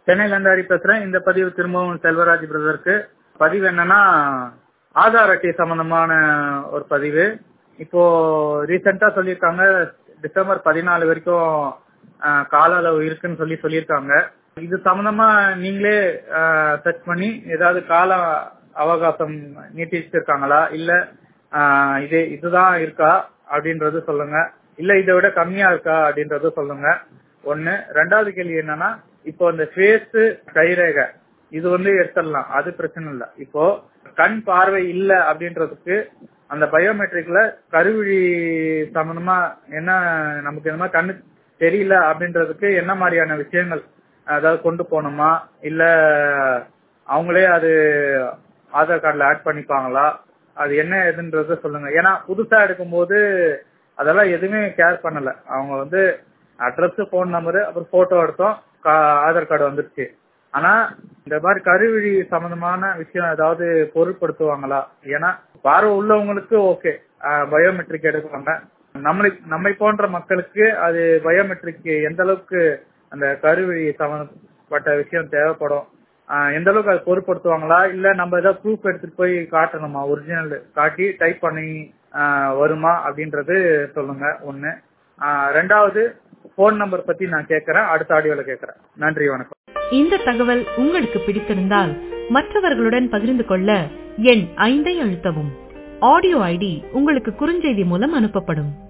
சென்னையில இருந்து ஹரி பேசுறேன் இந்த பதிவு திரும்பவும் செல்வராஜ் பிரதருக்கு பதிவு என்னன்னா ஆதார் அட்டை சம்பந்தமான ஒரு பதிவு இப்போ ரீசெண்டா சொல்லியிருக்காங்க டிசம்பர் பதினாலு வரைக்கும் ஆஹ், கால அளவு இருக்குன்னு சொல்லி சொல்லியிருக்காங்க இது சம்பந்தமா நீங்களே சர்ச் பண்ணி ஏதாவது கால அவகாசம் நீட்டிச்சிருக்காங்களா இல்ல ஆஹ், இது இதுதான் இருக்கா அப்படின்றது சொல்லுங்க இல்ல இதை விட கம்மியா இருக்கா அப்படின்றது சொல்லுங்க ஒண்ணு ரெண்டாவது கேள்வி என்னன்னா இப்போ இந்த ஃபேஸ் கைரேகை இது வந்து எடுத்துடலாம் அது பிரச்சனை இல்ல இப்போ கண் பார்வை இல்ல அப்படின்றதுக்கு அந்த பயோமெட்ரிக்ல கருவிழி சம்பந்தமா என்ன நமக்கு இந்த மாதிரி கண்ணு தெரியல அப்படின்றதுக்கு என்ன மாதிரியான விஷயங்கள் அதாவது கொண்டு போகணுமா இல்ல அவங்களே அது ஆதார் கார்டுல ஆட் பண்ணிப்பாங்களா அது என்ன எதுன்றத சொல்லுங்க ஏன்னா புதுசா எடுக்கும்போது அதெல்லாம் எதுவுமே கேர் பண்ணல அவங்க வந்து அட்ரஸ் போன் நம்பரு அப்புறம் போட்டோ எடுத்தோம் கா- ஆதார் கார்டு வந்துருச்சு ஆனா இந்த மாதிரி கருவிழி சம்பந்தமான விஷயம் ஏதாவது பொருட்படுத்துவாங்களா ஏன்னா பார்வை உள்ளவங்களுக்கு ஓகே பயோமெட்ரிக் எடுப்பாங்க நம்மளை நம்மை போன்ற மக்களுக்கு அது பயோமெட்ரிக் எந்த அளவுக்கு அந்த கருவிழி சம்பந்தப்பட்ட விஷயம் தேவைப்படும் ஆஹ் எந்த அளவுக்கு அது பொருட்படுத்துவாங்களா இல்ல நம்ம ஏதாவது ப்ரூஃப் எடுத்துட்டு போய் காட்டணுமா ஒரிஜினல் காட்டி டைப் பண்ணி ஆஹ் வருமா அப்படின்றது சொல்லுங்க ஒண்ணு ஆஹ் ரெண்டாவது போன் நம்பர் பத்தி நான் கேட்கறேன் அடுத்த ஆடியோல கேட்கறேன் நன்றி வணக்கம் இந்த தகவல் உங்களுக்கு பிடித்திருந்தால் மற்றவர்களுடன் பகிர்ந்து கொள்ள எண் ஐந்தை அழுத்தவும் ஆடியோ ஐடி உங்களுக்கு குறுஞ்செய்தி மூலம் அனுப்பப்படும்